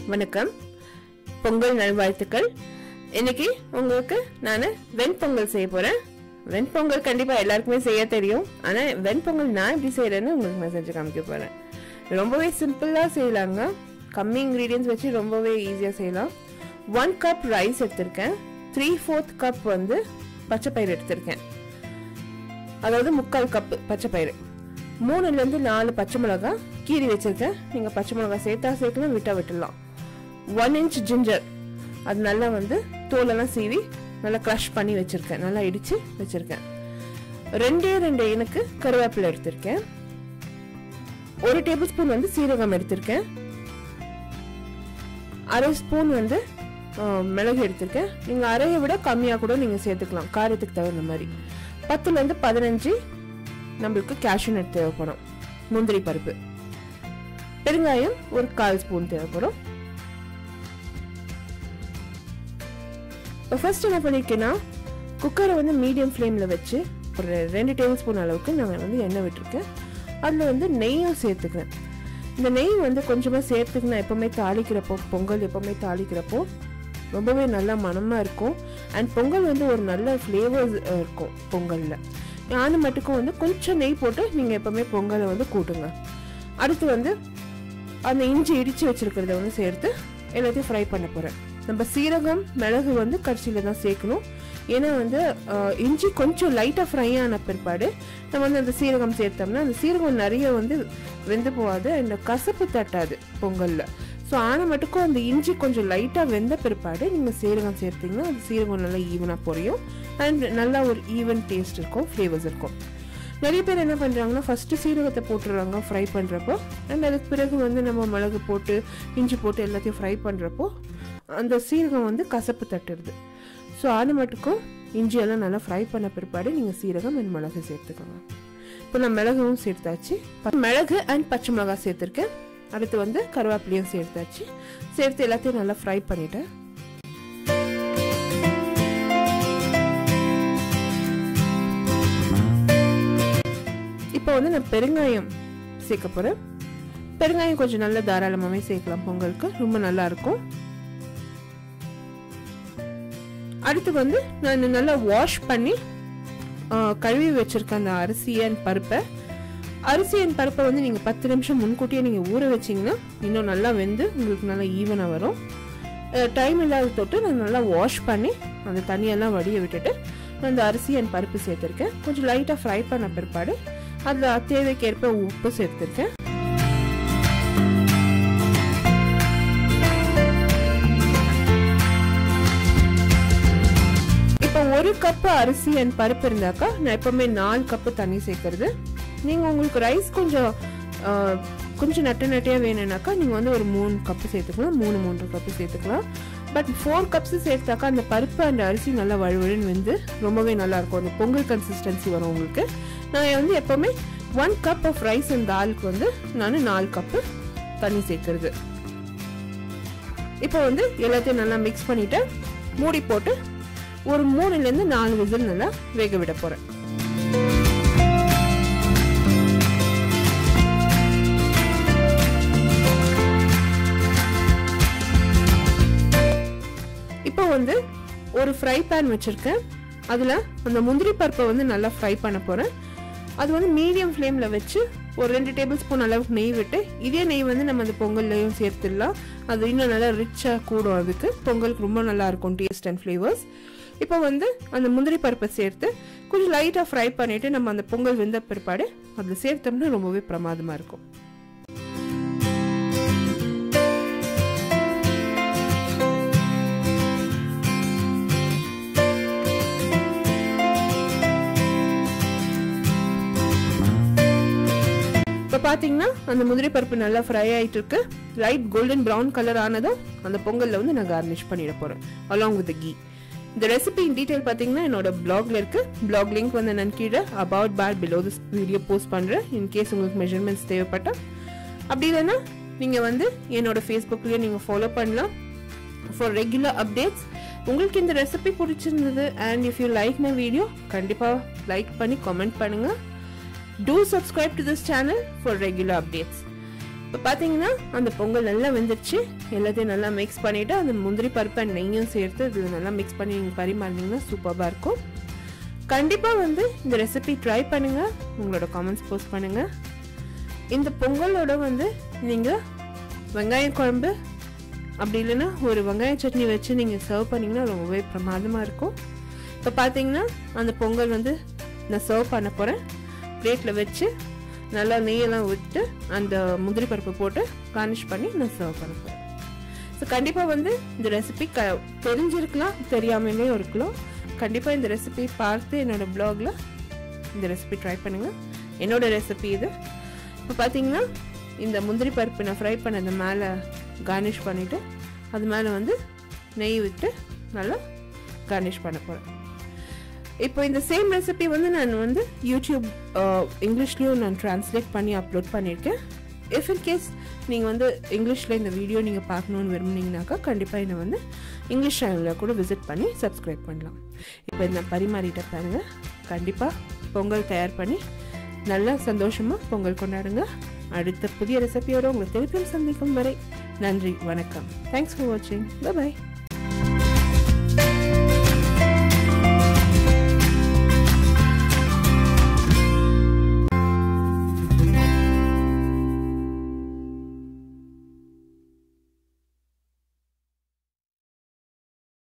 வணக்கம் பொங்கல் நல்வாழ்த்துக்கள் இன்னைக்கு உங்களுக்கு நான் வெண்பொங்கல் செய்ய போறேன் வெண்பொங்கல் கண்டிப்பா எல்லாருக்குமே செய்ய தெரியும் ஆனா வெண்பொங்கல் நான் எப்படி செய்யறேன்னு உங்களுக்கு நான் செஞ்சு காமிக்க போறேன் ரொம்பவே சிம்பிளா செய்யலாங்க கம்மி இன்கிரீடியன்ஸ் வச்சு ரொம்பவே ஈஸியா செய்யலாம் ஒன் கப் ரைஸ் எடுத்திருக்கேன் த்ரீ ஃபோர்த் கப் வந்து பச்சை பயிர் எடுத்திருக்கேன் அதாவது முக்கால் கப்பு பச்சை பயிறு மூணுலேருந்து நாலு பச்சை மிளகாய் கீறி வச்சிருக்கேன் நீங்கள் பச்சை மிளகாய் சேர்த்தா சேர்க்கலாம் விட்டா விட்டுடலாம் ஒன் இன்ச் ஜிஞ்சர் அது நல்லா வந்து தோலெல்லாம் சீவி நல்லா க்ரஷ் பண்ணி வச்சிருக்கேன் நல்லா இடிச்சு வச்சிருக்கேன் ரெண்டே ரெண்டு எனக்கு கருவேப்பிலை எடுத்திருக்கேன் ஒரு டேபிள் ஸ்பூன் வந்து சீரகம் எடுத்திருக்கேன் அரை ஸ்பூன் வந்து ஆஹ், மிளகு எடுத்திருக்கேன் நீங்கள் அரையை விட கம்மியாக கூட நீங்கள் சேர்த்துக்கலாம் காரத்துக்கு தகுந்த மாதிரி பத்துலேருந்து பதினஞ்சு நம்மளுக்கு கேஷ்யூ நட் தேவைப்படும் முந்திரி பருப்பு பெருங்காயம் ஒரு கால் ஸ்பூன் தேவைப்படும் இப்போ ஃபர்ஸ்ட் என்ன பண்ணியிருக்கேன்னா குக்கரை வந்து மீடியம் ஃப்ளேமில் வச்சு ஒரு ரெண்டு டேபிள் ஸ்பூன் அளவுக்கு நான் வந்து எண்ணெய் விட்டுருக்கேன் அதில் வந்து நெய்யும் சேர்த்துக்கிறேன் இந்த நெய் வந்து கொஞ்சமாக சேர்த்துக்கு நான் எப்போவுமே தாளிக்கிறப்போ பொங்கல் எப்போவுமே தாளிக்கிறப்போ ரொம்பவே நல்லா மணமாக இருக்கும் அண்ட் பொங்கல் வந்து ஒரு நல்ல ஃப்ளேவர்ஸ் இருக்கும் பொங்கலில் யானை மட்டுக்கும் வந்து கொஞ்சம் நெய் போட்டு நீங்கள் எப்போவுமே பொங்கலை வந்து கூட்டுங்க அடுத்து வந்து அந்த இஞ்சி இடித்து வச்சிருக்கிறத வந்து சேர்த்து எல்லாத்தையும் ஃப்ரை பண்ண போகிறேன் நம்ம சீரகம் மிளகு வந்து கடைசியில் தான் சேர்க்கணும் ஏன்னா வந்து ஆஹ், இஞ்சி கொஞ்சம் லைட்டாக ஃப்ரை ஆன பிற்பாடு நம்ம வந்து அந்த சீரகம் சேர்த்தோம்னா அந்த சீரகம் நிறைய வந்து வெந்து போகாது அந்த கசப்பு தட்டாது பொங்கலில் ஸோ ஆன மட்டுக்கும் அந்த இஞ்சி கொஞ்சம் லைட்டாக வெந்த பிற்பாடு நீங்கள் சீரகம் சேர்த்தீங்கன்னா அந்த சீரகம் நல்லா ஈவனாக பொரியும் அண்ட் நல்லா ஒரு ஈவன் டேஸ்ட் இருக்கும் ஃப்ளேவர்ஸ் இருக்கும் நிறைய பேர் என்ன பண்ணுறாங்கன்னா ஃபஸ்ட்டு சீரகத்தை போட்டுடுறாங்க ஃப்ரை பண்ணுறப்போ அண்ட் அதுக்கு பிறகு வந்து நம்ம மிளகு போட்டு இஞ்சி போட்டு எல்லாத்தையும் ஃப்ரை பண்ணுறப்போ அந்த சீரகம் வந்து கசப்பு தட்டுடுது ஸோ அது மட்டுக்கும் இஞ்சி எல்லாம் நல்லா ஃப்ரை பண்ண பிற்பாடு நீங்கள் சீரகம் அண்ட் மிளகு சேர்த்துக்கோங்க இப்போ நான் மிளகும் சேர்த்தாச்சு ப- மிளகு அண்ட் பச்சை மிளகாய் சேர்த்துருக்கேன் அடுத்து வந்து கருவேப்பிலையும் சேர்த்தாச்சு சேர்த்து எல்லாத்தையும் நல்லா ஃப்ரை பண்ணிட்டேன் இப்போ வந்து நான் பெருங்காயம் சேர்க்க போகிறேன் பெருங்காயம் கொஞ்சம் நல்லா தாராளமாகவே சேர்க்கலாம் பொங்கலுக்கு ரொம்ப நல்லா இருக்கும் அடுத்து வந்து நான் நல்லா வாஷ் பண்ணி ஆ, கழுவி வச்சிருக்கேன் அந்த அரிசி அண்ட் பருப்பை அரிசி அண்ட் பருப்பை வந்து நீங்கள் பத்து நிமிஷம் முன்கூட்டியே நீங்கள் ஊற வச்சிங்கன்னா இன்னும் நல்லா வெந்து உங்களுக்கு நல்லா ஈவனாக வரும் டைம் இல்லாத தொட்டு நான் நல்லா வாஷ் பண்ணி அந்த தண்ணியெல்லாம் வடிய விட்டுட்டு நான் அந்த அரிசி அண்ட் பருப்பு சேர்த்துருக்கேன் கொஞ்சம் லைட்டாக ஃப்ரை பண்ண பிற்பாடு அதில் தேவைக்கேற்ப உப்பு சேர்த்துருக்கேன் இப்போ ஒரு கப்பு அரிசி அண்ட் பருப்பு இருந்தாக்கா நான் எப்பவுமே நாலு கப்பு தண்ணி சேர்க்கறது நீங்கள் உங்களுக்கு ரைஸ் கொஞ்சம் ஆ, கொஞ்சம் நட்டு நட்டையாக வேணும்னாக்கா நீங்கள் வந்து ஒரு மூணு கப்பு சேர்த்துக்கலாம் மூணு மூன்று கப்பு சேர்த்துக்கலாம் பட் ஃபோர் கப்ஸ் சேர்த்தாக்கா அந்த பருப்பு அந்த அரிசி நல்லா வழுவழுன்னு வந்து ரொம்பவே நல்லா இருக்கும் அந்த பொங்கல் கன்சிஸ்டன்சி வரும் உங்களுக்கு நான் வந்து எப்பவுமே one cup of rice and தாலுக்கு வந்து நான் நாலு கப்பு தண்ணி சேர்க்கறது இப்போ வந்து எல்லாத்தையும் நல்லா மிக்ஸ் பண்ணிட்டு மூடி போட்டு ஒரு மூணுலேருந்து நாலு விசில் நல்லா வேக விட போறேன் இப்போ வந்து ஒரு ஃப்ரை பேன் வச்சிருக்கேன் அதில் அந்த முந்திரி பருப்பை வந்து நல்லா ஃப்ரை பண்ண போகிறேன் அது வந்து மீடியம் ஃப்ளேமில் வச்சு ஒரு ரெண்டு டேபிள் ஸ்பூன் அளவுக்கு நெய் விட்டு இதே நெய் வந்து நம்ம அந்த பொங்கல்லையும் சேர்த்துடலாம் அது இன்னும் நல்லா ரிச்சாக கூடும் அதுக்கு பொங்கலுக்கு ரொம்ப நல்லா இருக்கும் டேஸ்ட் அண்ட் ஃப்ளேவர்ஸ் இப்போ வந்து அந்த முந்திரி பருப்பை சேர்த்து கொஞ்சம் லைட்டாக ஃப்ரை பண்ணிவிட்டு நம்ம அந்த பொங்கல் வெந்த பிற்பாடு அதில் சேர்த்தோம்னா ரொம்பவே பிரமாதமாக இருக்கும் இப்போ பார்த்தீங்கன்னா அந்த முந்திரி பருப்பு நல்லா ஃப்ரை ஆயிட்டு இருக்கு லைட் கோல்டன் ப்ரௌன் கலர் ஆனதும் அந்த பொங்கல்ல வந்து நான் கார்னிஷ் பண்ணிட போறேன் அலாங் வித் கீ இந்த ரெசிபி இன் டீடைல் பார்த்தீங்கன்னா என்னோட பிளாக்ல இருக்கு பிளாக் லிங்க் வந்து நான் கீழே about pad below this video post பண்றேன் இன் கேஸ் உங்களுக்கு மெஷர்மெண்ட்ஸ் தேவைப்பட்டா அப்படி இல்லைன்னா நீங்க வந்து என்னோட ஃபேஸ்புக்லயே நீங்க ஃபாலோ பண்ணலாம் ஃபார் ரெகுலர் அப்டேட்ஸ் உங்களுக்கு இந்த ரெசிபி பிடிச்சிருந்தது and if you like my video கண்டிப்பாக லைக் பண்ணி கமெண்ட் பண்ணுங்க Do subscribe to this channel for regular updates. இப்போ பார்த்தீங்கன்னா அந்த பொங்கல் நல்லா வெந்துருச்சு எல்லாத்தையும் நல்லா மிக்ஸ் பண்ணிவிட்டு அந்த முந்திரி பருப்பு அண்ட் நெய்யும் சேர்த்து இது நல்லா மிக்ஸ் பண்ணி நீங்கள் பரிமாறினீங்கன்னா சூப்பராக இருக்கும் கண்டிப்பாக வந்து இந்த ரெசிபி ட்ரை பண்ணுங்கள் உங்களோட காமெண்ட்ஸ் போஸ்ட் பண்ணுங்கள் இந்த பொங்கலோட வந்து நீங்கள் வெங்காய குழம்பு அப்படி இல்லைன்னா ஒரு வெங்காய சட்னி வச்சு நீங்கள் சர்வ் பண்ணிங்கன்னா ரொம்பவே பிரமாதமாக இருக்கும் இப்போ பார்த்தீங்கன்னா அந்த பொங்கல் வந்து நான் சர்வ் பண்ண போகிறேன் பிளேட்டில் வச்சு நல்லா நெய்யெல்லாம் விட்டு அந்த முந்திரி பருப்பு போட்டு கார்னிஷ் பண்ணி நான் சர்வ் பண்ண போகிறேன் ஸோ கண்டிப்பாக வந்து இந்த ரெசிபி க தெரிஞ்சிருக்கலாம் தெரியாமலே இருக்கலாம் கண்டிப்பாக இந்த ரெசிபி பார்த்து என்னோட ப்ளாகில் இந்த ரெசிபி ட்ரை பண்ணுங்கள் என்னோட ரெசிபி இது இப்போ பார்த்தீங்கன்னா இந்த முந்திரி பருப்பு நான் ஃப்ரை பண்ணது மேலே கார்னிஷ் பண்ணிவிட்டு அது மேலே வந்து நெய் விட்டு நல்லா கார்னிஷ் பண்ண போகிறேன் இப்போ இந்த சேம் ரெசிபி வந்து நான் வந்து யூடியூப் இங்கிலீஷ்லேயும் நான் ட்ரான்ஸ்லேட் பண்ணி அப்லோட் பண்ணியிருக்கேன் இஃப் இன் கேஸ் நீங்கள் வந்து இங்கிலீஷில் இந்த வீடியோ நீங்கள் பார்க்கணுன்னு விரும்புனீங்கனாக்கா கண்டிப்பாக என்னை வந்து இங்கிலீஷ் சேனலில் கூட விசிட் பண்ணி சப்ஸ்கிரைப் பண்ணலாம் இப்போ இந்த பரிமாறிட்ட பாருங்கள் கண்டிப்பாக பொங்கல் தயார் பண்ணி நல்லா சந்தோஷமாக பொங்கல் கொண்டாடுங்க அடுத்த புதிய ரெசிபியோட உங்களை திருப்பியும் சந்திக்கும் வரை நன்றி வணக்கம் தேங்க்ஸ் ஃபார் வாட்சிங் பாய்